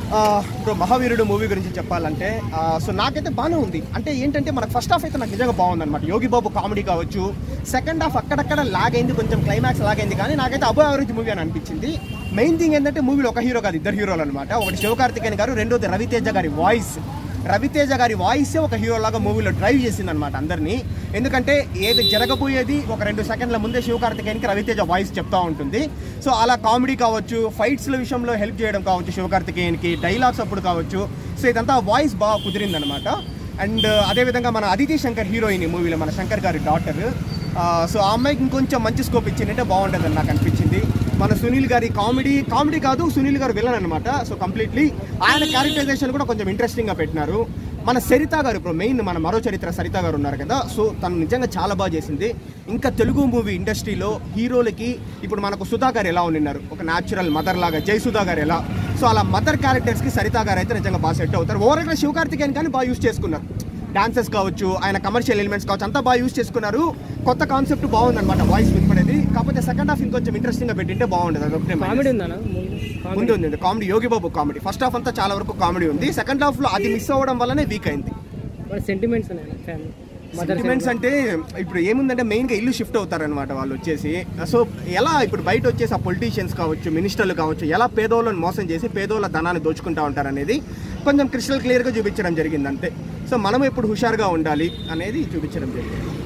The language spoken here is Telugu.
ఆ, ఇప్పుడు మహావీరుడు మూవీ గురించి చెప్పాలంటే ఆ, సో నాకైతే బాగానే ఉంది అంటే ఏంటంటే మనకు ఫస్ట్ హాఫ్ అయితే నాకు నిజంగా బాగుంది అనమాట యోగి బాబు కామెడీ కావచ్చు సెకండ్ హాఫ్ అక్కడక్కడ లాగ్ అయింది కొంచెం క్లైమాక్స్ లాగ్ అయింది కానీ నాకైతే అబో యావరేజ్ మూవీ అని అనిపించింది మెయిన్ థింగ్ ఏంటంటే మూవీలో ఒక హీరో కాదు ఇద్దరు హీరోలు అనమాట ఒకటి శివకార్తికేయన్ గారు రెండోది రవితేజ గారి వాయిస్ రవితేజ గారి వాయిసే ఒక హీరో లాగా మూవీలో డ్రైవ్ చేసింది అనమాట అందరినీ ఎందుకంటే ఏది జరగబోయేది ఒక రెండు సెకండ్ల ముందే శివకార్తికేయన్కి రవితేజ వాయిస్ చెప్తా ఉంటుంది సో అలా కామెడీ కావచ్చు ఫైట్స్ల విషయంలో హెల్ప్ చేయడం కావచ్చు శివకార్తికేయన్కి డైలాగ్స్ అప్పుడు కావచ్చు సో ఇదంతా వాయిస్ బాగా కుదిరింది అనమాట అండ్ అదేవిధంగా మన అదితి శంకర్ హీరోయిన్ ఈ మూవీలో మన శంకర్ గారి డాటర్ సో ఆ అమ్మాయికి ఇంకొంచెం మంచి స్కోప్ ఇచ్చిందంటే బాగుంటుందని నాకు అనిపించింది మన సునీల్ గారి కామెడీ కామెడీ కాదు సునీల్ గారు విలన్ అనమాట సో కంప్లీట్లీ ఆయన క్యారెక్టరైజేషన్ కూడా కొంచెం ఇంట్రెస్టింగ్గా పెట్టినారు మన సరిత గారు ఇప్పుడు మెయిన్ మన మరో చరిత్ర సరిత గారు ఉన్నారు కదా సో తను నిజంగా చాలా బాగా చేసింది ఇంకా తెలుగు మూవీ ఇండస్ట్రీలో హీరోలకి ఇప్పుడు మనకు సుధా గారు ఎలా ఉన్నారు ఒక న్యాచురల్ మదర్ లాగా జై సుధా గారు ఎలా సో అలా మదర్ క్యారెక్టర్స్కి సరిత గారు అయితే నిజంగా బాగా సెట్ అవుతారు ఓవరాల్గా శివకార్తికేయన్ కానీ బాగా యూస్ చేసుకున్నారు డాన్సెస్ కావచ్చు ఆయన కమర్షియల్ ఎలిమెంట్స్ కావచ్చు అంతా బాగా యూస్ చేసుకున్నారు కొత్త కాన్సెప్ట్ బాగుంది అనమాట వాయిస్ వినపడేది కాకపోతే సెకండ్ హాఫ్ ఇంకొంచెం ఇంట్రెస్టింగ్ గా పెట్టింటే బాగుండేది అదొకటే minus. కామెడీ ఉందా ఉంది ఉంది ఉంది comedy Yogi Babu comedy first half అంతా చాలా వరకు కామెడీ ఉంది సెకండ్ హాఫ్ లో అది మిస్ అవ్వడం వల్లనే వీక్ అయింది సెంటిమెంట్స్ ఉన్నాయి ఫ్యామిలీ మదర్ సెంటిమెంట్స్ అంటే ఇప్పుడు ఏముందంటే మెయిన్ గా ఇల్లు షిఫ్ట్ అవుతారనమాట వాళ్ళు వచ్చేసి సో ఎలా ఇప్పుడు బయట వచ్చేసి ఆ పొలిటీషియన్స్ కావచ్చు మినిస్టర్లు కావచ్చు ఎలా పేదోళ్ళని మోసం చేసి పేదోళ్ళ ధనాన్ని దోచుకుంటా ఉంటారనేది కొంచెం క్రిస్టల్ క్లియర్ గా చూపించడం జరిగింది అంతే సో మనం ఎప్పుడు హుషారుగా ఉండాలి అనేది చూపించడం జరిగింది